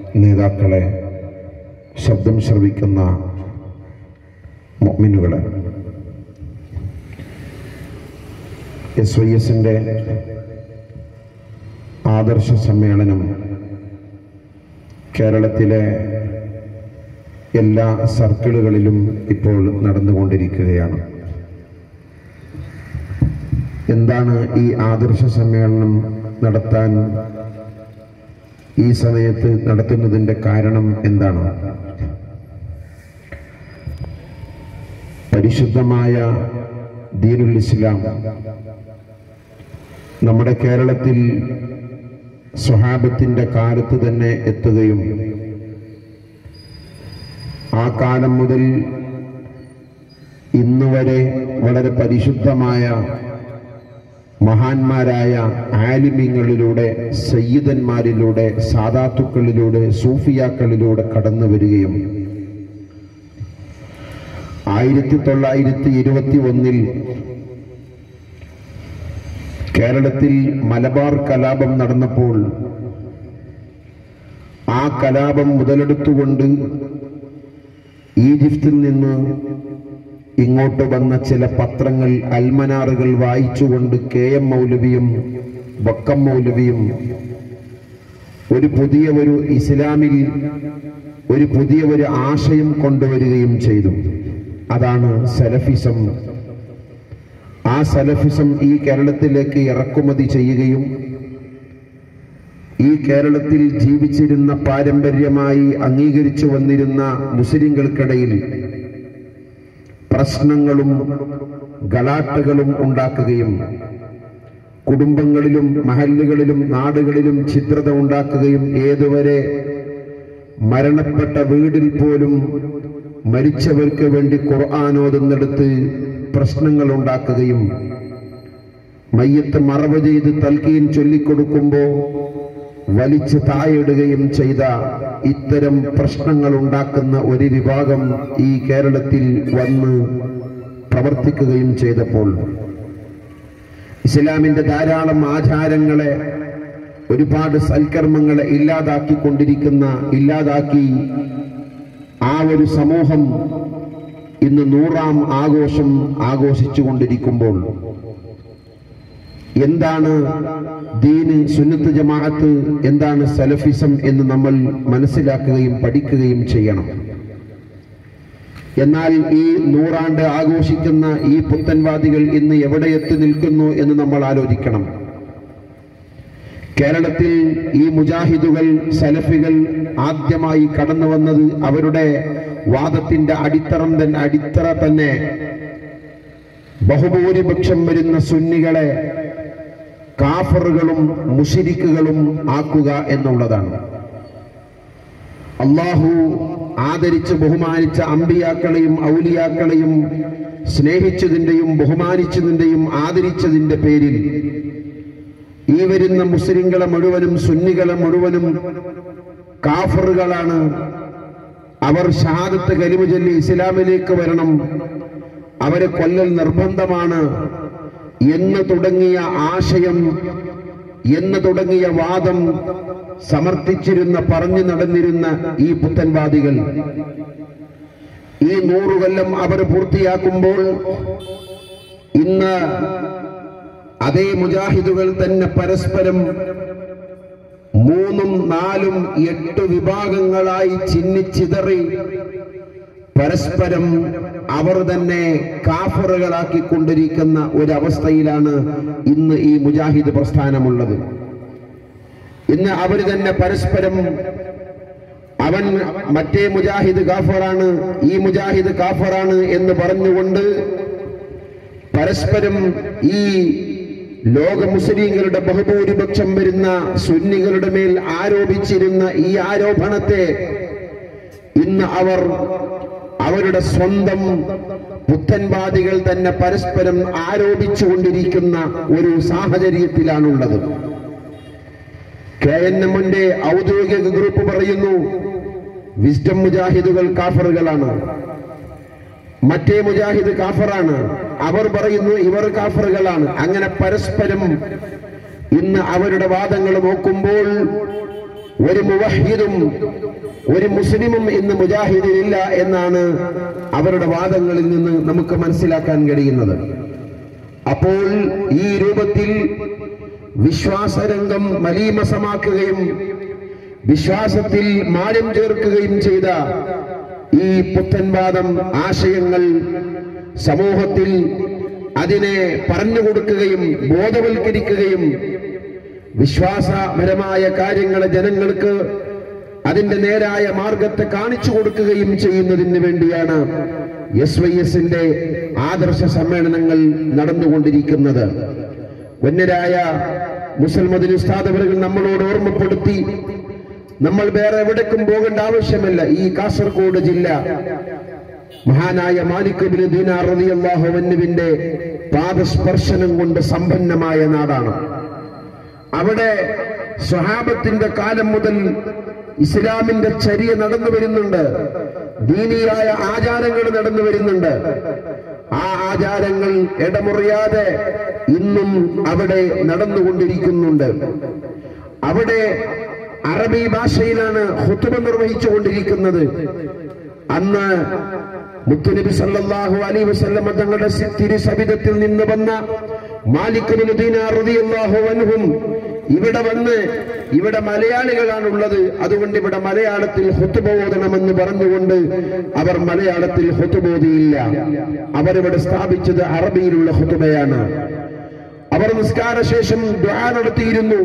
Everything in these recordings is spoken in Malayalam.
നേതാക്കളെ ശബ്ദം ശ്രവിക്കുന്ന മൊമിനുകളെ എസ് വൈ എസിൻ്റെ ആദർശ സമ്മേളനം കേരളത്തിലെ എല്ലാ സർക്കിളുകളിലും ഇപ്പോൾ നടന്നുകൊണ്ടിരിക്കുകയാണ് എന്താണ് ഈ ആദർശ സമ്മേളനം നടത്താൻ ഈ സമയത്ത് നടത്തുന്നതിൻ്റെ കാരണം എന്താണ് പരിശുദ്ധമായ ദീനുൽ ഇസ്ലാം നമ്മുടെ കേരളത്തിൽ സ്വഹാബത്തിന്റെ കാലത്ത് തന്നെ എത്തുകയും ആ കാലം മുതൽ ഇന്നുവരെ വളരെ പരിശുദ്ധമായ മഹാന്മാരായ ആലിമ്യങ്ങളിലൂടെ സയ്യിദന്മാരിലൂടെ സാദാത്തുക്കളിലൂടെ സൂഫിയാക്കളിലൂടെ കടന്നു വരികയും ആയിരത്തി തൊള്ളായിരത്തി ഇരുപത്തി ഒന്നിൽ കേരളത്തിൽ മലബാർ കലാപം നടന്നപ്പോൾ ആ കലാപം മുതലെടുത്തുകൊണ്ട് ഈജിപ്തിൽ നിന്ന് ഇങ്ങോട്ട് വന്ന ചില പത്രങ്ങൾ അൽമനാറുകൾ വായിച്ചുകൊണ്ട് കെ എം മൗലവിയും വക്കം മൗലവിയും ഒരു പുതിയ ഒരു ഇസ്ലാമിൽ ഒരു പുതിയ ഒരു ആശയം കൊണ്ടുവരികയും ചെയ്തു അതാണ് സലഫിസം ആ സലഫിസം ഈ കേരളത്തിലേക്ക് ഇറക്കുമതി ചെയ്യുകയും ഈ കേരളത്തിൽ ജീവിച്ചിരുന്ന പാരമ്പര്യമായി അംഗീകരിച്ചു വന്നിരുന്ന മുസ്ലിങ്ങൾക്കിടയിൽ പ്രശ്നങ്ങളും ഗലാട്ടുകളും ഉണ്ടാക്കുകയും കുടുംബങ്ങളിലും മഹല്ലുകളിലും നാടുകളിലും ചിത്രത ഉണ്ടാക്കുകയും ഏതുവരെ മരണപ്പെട്ട വീടിൽ പോലും മരിച്ചവർക്ക് വേണ്ടി ഖുർആാനോതുന്നിടത്ത് പ്രശ്നങ്ങൾ ഉണ്ടാക്കുകയും മയ്യത്ത് മറവ് ചെയ്ത് തൽക്കീൻ ചൊല്ലിക്കൊടുക്കുമ്പോൾ വലിച്ചു താഴിടുകയും ചെയ്ത ഇത്തരം പ്രശ്നങ്ങൾ ഉണ്ടാക്കുന്ന ഒരു വിഭാഗം ഈ കേരളത്തിൽ വന്ന് പ്രവർത്തിക്കുകയും ചെയ്തപ്പോൾ ഇസ്ലാമിന്റെ ധാരാളം ആചാരങ്ങളെ ഒരുപാട് സൽക്കർമ്മങ്ങളെ ഇല്ലാതാക്കിക്കൊണ്ടിരിക്കുന്ന ഇല്ലാതാക്കി ആ ഒരു സമൂഹം ഇന്ന് നൂറാം ആഘോഷം ആഘോഷിച്ചു കൊണ്ടിരിക്കുമ്പോൾ എന്താണ് ദീന് സുന്നത്ത് ജമാഅത്ത് എന്താണ് സലഫിസം എന്ന് നമ്മൾ മനസ്സിലാക്കുകയും പഠിക്കുകയും ചെയ്യണം എന്നാൽ ഈ നൂറാണ്ട് ആഘോഷിക്കുന്ന ഈ പുത്തൻവാദികൾ ഇന്ന് എവിടെ എത്തി നിൽക്കുന്നു എന്ന് നമ്മൾ ആലോചിക്കണം കേരളത്തിൽ ഈ മുജാഹിദുകൾ സലഫികൾ ആദ്യമായി കടന്നു വന്നത് അവരുടെ വാദത്തിന്റെ അടിത്തറം തന്നെ അടിത്തറ തന്നെ ബഹുഭൂരിപക്ഷം വരുന്ന സുന്നികളെ കാഫറുകളും മുഷിരിക്കുകളും ആക്കുക എന്നുള്ളതാണ് അള്ളാഹു ആദരിച്ച് ബഹുമാനിച്ച അമ്പിയാക്കളെയും ഔലിയാക്കളെയും സ്നേഹിച്ചതിന്റെയും ബഹുമാനിച്ചതിന്റെയും ആദരിച്ചതിന്റെ പേരിൽ ഈ വരുന്ന മുസ്ലിങ്ങളെ മുഴുവനും സുന്നികളെ മുഴുവനും കാഫറുകളാണ് അവർ ഷഹാദത്ത് കലിമ ചൊല്ലി ഇസ്ലാമിലേക്ക് വരണം അവരെ കൊല്ലൽ നിർബന്ധമാണ് എന്ന് തുടങ്ങിയ ആശയം എന്ന് തുടങ്ങിയ വാദം സമർത്ഥിച്ചിരുന്ന പറഞ്ഞു നടന്നിരുന്ന ഈ പുത്തൻവാദികൾ ഈ നൂറുകൊല്ലം അവർ പൂർത്തിയാക്കുമ്പോൾ ഇന്ന് അതേ മുജാഹിദുകൾ തന്നെ പരസ്പരം മൂന്നും നാലും എട്ട് വിഭാഗങ്ങളായി ചിന്നിച്ചിതറി പരസ്പരം അവർ തന്നെ കാഫറുകളാക്കിക്കൊണ്ടിരിക്കുന്ന ഒരവസ്ഥയിലാണ് ഇന്ന് ഈ മുജാഹിദ് പ്രസ്ഥാനമുള്ളത് ഇന്ന് അവർ തന്നെ പരസ്പരം അവൻ മറ്റേ മുജാഹിദ് കാഫറാണ് ഈ മുജാഹിദ് കാഫറാണ് എന്ന് പറഞ്ഞുകൊണ്ട് പരസ്പരം ഈ ലോക മുസ്ലിങ്ങളുടെ ബഹുഭൂരിപക്ഷം വരുന്ന സുന്നികളുടെ മേൽ ആരോപിച്ചിരുന്ന ഈ ആരോപണത്തെ ഇന്ന് അവർ അവരുടെ സ്വന്തം പുത്തൻവാദികൾ തന്നെ പരസ്പരം ആരോപിച്ചുകൊണ്ടിരിക്കുന്ന ഒരു സാഹചര്യത്തിലാണുള്ളത് കെ എൻ എമ്മിന്റെ ഔദ്യോഗിക ഗ്രൂപ്പ് പറയുന്നു വിസ്ഡം മുജാഹിദുകൾ കാഫറുകളാണ് മറ്റേ മുജാഹിദ് കാഫറാണ് അവർ പറയുന്നു ഇവർ കാഫറുകളാണ് അങ്ങനെ പരസ്പരം ഇന്ന് അവരുടെ വാദങ്ങൾ നോക്കുമ്പോൾ ഒരു മുവഹിദും ഒരു മുസ്ലിമും ഇന്ന് മുജാഹിദിനില്ല എന്നാണ് അവരുടെ വാദങ്ങളിൽ നിന്ന് നമുക്ക് മനസ്സിലാക്കാൻ കഴിയുന്നത് അപ്പോൾ ഈ രൂപത്തിൽ വിശ്വാസരംഗം മലീമസമാക്കുകയും വിശ്വാസത്തിൽ മായം ചേർക്കുകയും ചെയ്ത ഈ പുത്തൻവാദം ആശയങ്ങൾ സമൂഹത്തിൽ അതിനെ പറഞ്ഞുകൊടുക്കുകയും ബോധവൽക്കരിക്കുകയും വിശ്വാസപരമായ കാര്യങ്ങളെ ജനങ്ങൾക്ക് അതിന്റെ നേരായ മാർഗത്തെ കാണിച്ചു കൊടുക്കുകയും ചെയ്യുന്നതിന് വേണ്ടിയാണ് എസ് വൈ എസിന്റെ ആദർശ സമ്മേളനങ്ങൾ നടന്നുകൊണ്ടിരിക്കുന്നത് വന്യരായ മുസൽമദിൻ ഉസ്താദവരുകൾ നമ്മളോട് ഓർമ്മപ്പെടുത്തി നമ്മൾ വേറെ എവിടേക്കും പോകേണ്ട ആവശ്യമില്ല ഈ കാസർഗോഡ് ജില്ല മഹാനായ മാലിക് ബിൻ ദീനാർ റളിയല്ലാഹു അൻഹുവിന്റെ പാദസ്പർശനം കൊണ്ട് സമ്പന്നമായ നാടാണ് അവിടെ സ്വഹാബത്തിന്റെ കാലം മുതൽ ഇസ്ലാമിന്റെ ചര്യ നടന്നു വരുന്നുണ്ട് ദീനിയായ ആചാരങ്ങൾ നടന്നു വരുന്നുണ്ട് ആ ആചാരങ്ങൾ ഇടമുറിയാതെ ഇന്നും അവിടെ നടന്നുകൊണ്ടിരിക്കുന്നുണ്ട് അവിടെ അറബി ഭാഷയിലാണ് ഹുത്തുബ നിർവഹിച്ചുകൊണ്ടിരിക്കുന്നത് അന്ന് മുത്തുനബി സല്ലല്ലാഹു അലൈഹി വസല്ലമ തങ്ങളുടെ തിരുസവിധത്തിൽ നിന്ന് വന്ന മാലിക് ബിൻ ദീനാർ റളിയല്ലാഹു അൻഹും ഇവിടെ വന്ന് ഇവിടെ മലയാളികളാണുള്ളത് അതുകൊണ്ട് ഇവിടെ മലയാളത്തിൽ ഹുത്തുബ ഓതണമെന്ന് പറഞ്ഞുകൊണ്ട് അവർ മലയാളത്തിൽ ഹുത്തുബോധിയില്ല അവരിവിടെ സ്ഥാപിച്ചത് അറബിയിലുള്ള ഹുത്തുബയാണ് അവർ നിസ്കാര ശേഷം ദ്വാ നടത്തിയിരുന്നു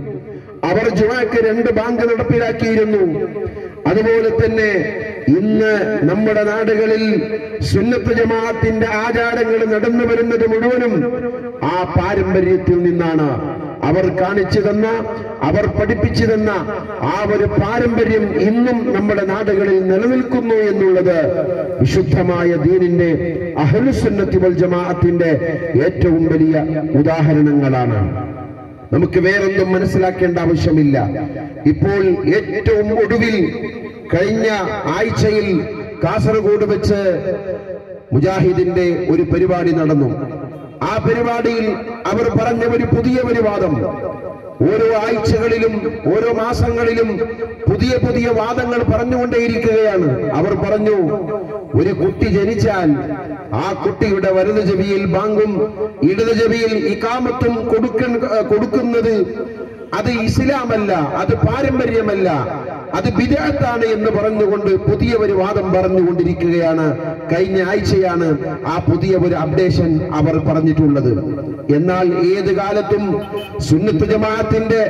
അവർ ജുമാക്ക് രണ്ട് ബാങ്ക് നടപ്പിലാക്കിയിരുന്നു അതുപോലെ തന്നെ ഇന്ന് നമ്മുടെ നാടുകളിൽ സുന്നത്ത് ജമാഅത്തിന്റെ ആചാരങ്ങൾ നടന്നു വരുന്നത് മുഴുവനും ആ പാരമ്പര്യത്തിൽ നിന്നാണ് അവർ കാണിച്ചു തന്ന അവർ പഠിപ്പിച്ചു തന്ന ആ ഒരു പാരമ്പര്യം ഇന്നും നമ്മുടെ നാടുകളിൽ നിലനിൽക്കുന്നു എന്നുള്ളത് വിശുദ്ധമായ ദീനിന്റെ അഹലുസുന്നത്തി വൽ ജമാഅത്തിന്റെ ഏറ്റവും വലിയ ഉദാഹരണങ്ങളാണ് നമുക്ക് വേറൊന്നും മനസ്സിലാക്കേണ്ട ആവശ്യമില്ല ഇപ്പോൾ ഏറ്റവും ഒടുവിൽ കഴിഞ്ഞ ആഴ്ചയിൽ കാസർഗോഡ് വെച്ച് മുജാഹിദിന്റെ ഒരു പരിപാടി നടന്നു ആ പരിപാടിയിൽ അവർ പറഞ്ഞ ഒരു പുതിയ ഒരു വാദം ഓരോ ആഴ്ചകളിലും ഓരോ മാസങ്ങളിലും പുതിയ പുതിയ വാദങ്ങൾ പറഞ്ഞുകൊണ്ടേയിരിക്കുകയാണ് അവർ പറഞ്ഞു ഒരു കുട്ടി ജനിച്ചാൽ ആ കുട്ടിയുടെ വലതു ചെവിയിൽ ബാങ്കും ഇടതു ചെവിയിൽ ഇക്കാമത്തും കൊടുക്ക കൊടുക്കുന്നത് അത് ഇസ്ലാമല്ല അത് പാരമ്പര്യമല്ല അത് വിദഗ്ധാണ് എന്ന് പറഞ്ഞുകൊണ്ട് പുതിയ ഒരു വാദം പറഞ്ഞുകൊണ്ടിരിക്കുകയാണ് കഴിഞ്ഞ ആഴ്ചയാണ് ആ പുതിയ ഒരു അപ്ഡേഷൻ അവർ പറഞ്ഞിട്ടുള്ളത് എന്നാൽ ഏത് കാലത്തും സുന്നത്ത് ജമാഅത്തിന്റെ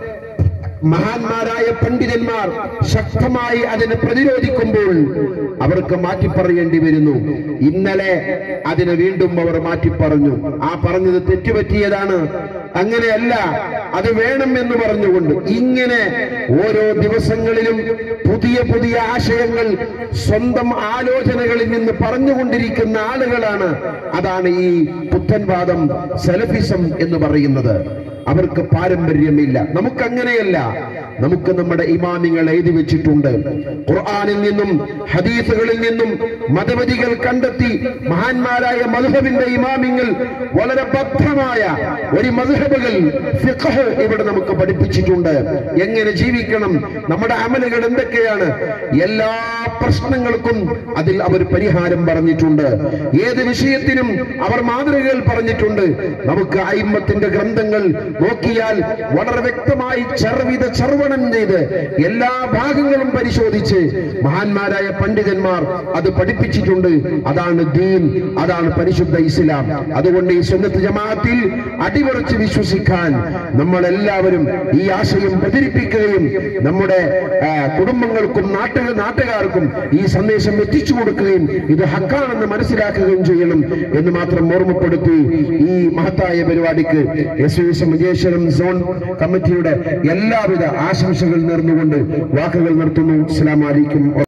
മഹാന്മാരായ പണ്ഡിതന്മാർ ശക്തമായി അതിനെ പ്രതിരോധിക്കുമ്പോൾ അവർക്ക് മാറ്റിപ്പറയേണ്ടി വരുന്നു ഇന്നലെ അതിനെ വീണ്ടും അവർ മാറ്റിപ്പറഞ്ഞു ആ പറഞ്ഞത് തെറ്റുപറ്റിയതാണ് അങ്ങനെയല്ല അത് വേണം എന്ന് പറഞ്ഞുകൊണ്ട് ഇങ്ങനെ ഓരോ ദിവസങ്ങളിലും പുതിയ പുതിയ ആശയങ്ങൾ സ്വന്തം ആലോചനകളിൽ നിന്ന് പറഞ്ഞുകൊണ്ടിരിക്കുന്ന ആളുകളാണ് അതാണ് ഈ പുത്തൻവാദം സെലഫിസം എന്ന് പറയുന്നത് അവർക്ക് പാരമ്പര്യമില്ല നമുക്കങ്ങനെയല്ല നമുക്ക് നമ്മുടെ ഇമാമിങ്ങൾ എഴുതി വെച്ചിട്ടുണ്ട് ഖുർആനിൽ നിന്നും ഹദീസുകളിൽ നിന്നും മതപതികൾ കണ്ടെത്തി മഹാന്മാരായ മധുഹബിന്റെ ഇമാമിങ്ങൾ വളരെ ബദ്ധമായ ഒരു മധുഹബുകൾ ഫിഖഹ് ഇവിടെ നമുക്ക് പഠിപ്പിച്ചിട്ടുണ്ട് എങ്ങനെ ജീവിക്കണം നമ്മുടെ അമലുകൾ എന്തൊക്കെയാണ് എല്ലാ പ്രശ്നങ്ങൾക്കും അതിൽ അവർ പരിഹാരം പറഞ്ഞിട്ടുണ്ട് ഏത് വിഷയത്തിനും അവർ മാതൃകകൾ പറഞ്ഞിട്ടുണ്ട് നമുക്ക് അയിമത്തിന്റെ ഗ്രന്ഥങ്ങൾ നോക്കിയാൽ വളരെ വ്യക്തമായി ചെറുവിധ ചർവണം ചെയ്ത് എല്ലാ ഭാഗങ്ങളും പരിശോധിച്ച് മഹാന്മാരായ പണ്ഡിതന്മാർ അത് പഠിപ്പിച്ചിട്ടുണ്ട് അതാണ് ദീൻ അതാണ് പരിശുദ്ധ ഇസ്ലാം അതുകൊണ്ട് ഈ സുന്നത്ത് ജമാഅത്തിൽ അടിവറച്ച് വിശ്വസിക്കാൻ നമ്മൾ എല്ലാവരും ഈ ആശയം പ്രചരിപ്പിക്കുകയും നമ്മുടെ ആ, കുടുംബങ്ങൾക്കും നാട്ടുക നാട്ടുകാർക്കും ഈ സന്ദേശം എത്തിച്ചു കൊടുക്കുകയും ഇത് ഹക്കാണെന്ന് മനസ്സിലാക്കുകയും ചെയ്യണം എന്ന് മാത്രം ഓർമ്മപ്പെടുത്തി ഈ മഹത്തായ പരിപാടിക്ക് S V S Manjeshwaram zone കമ്മിറ്റിയുടെ എല്ലാവിധ ആശംസകൾ നേർന്നുകൊണ്ട് വാക്കുകൾ നിർത്തുന്നു അസ്സലാമു അലൈക്കും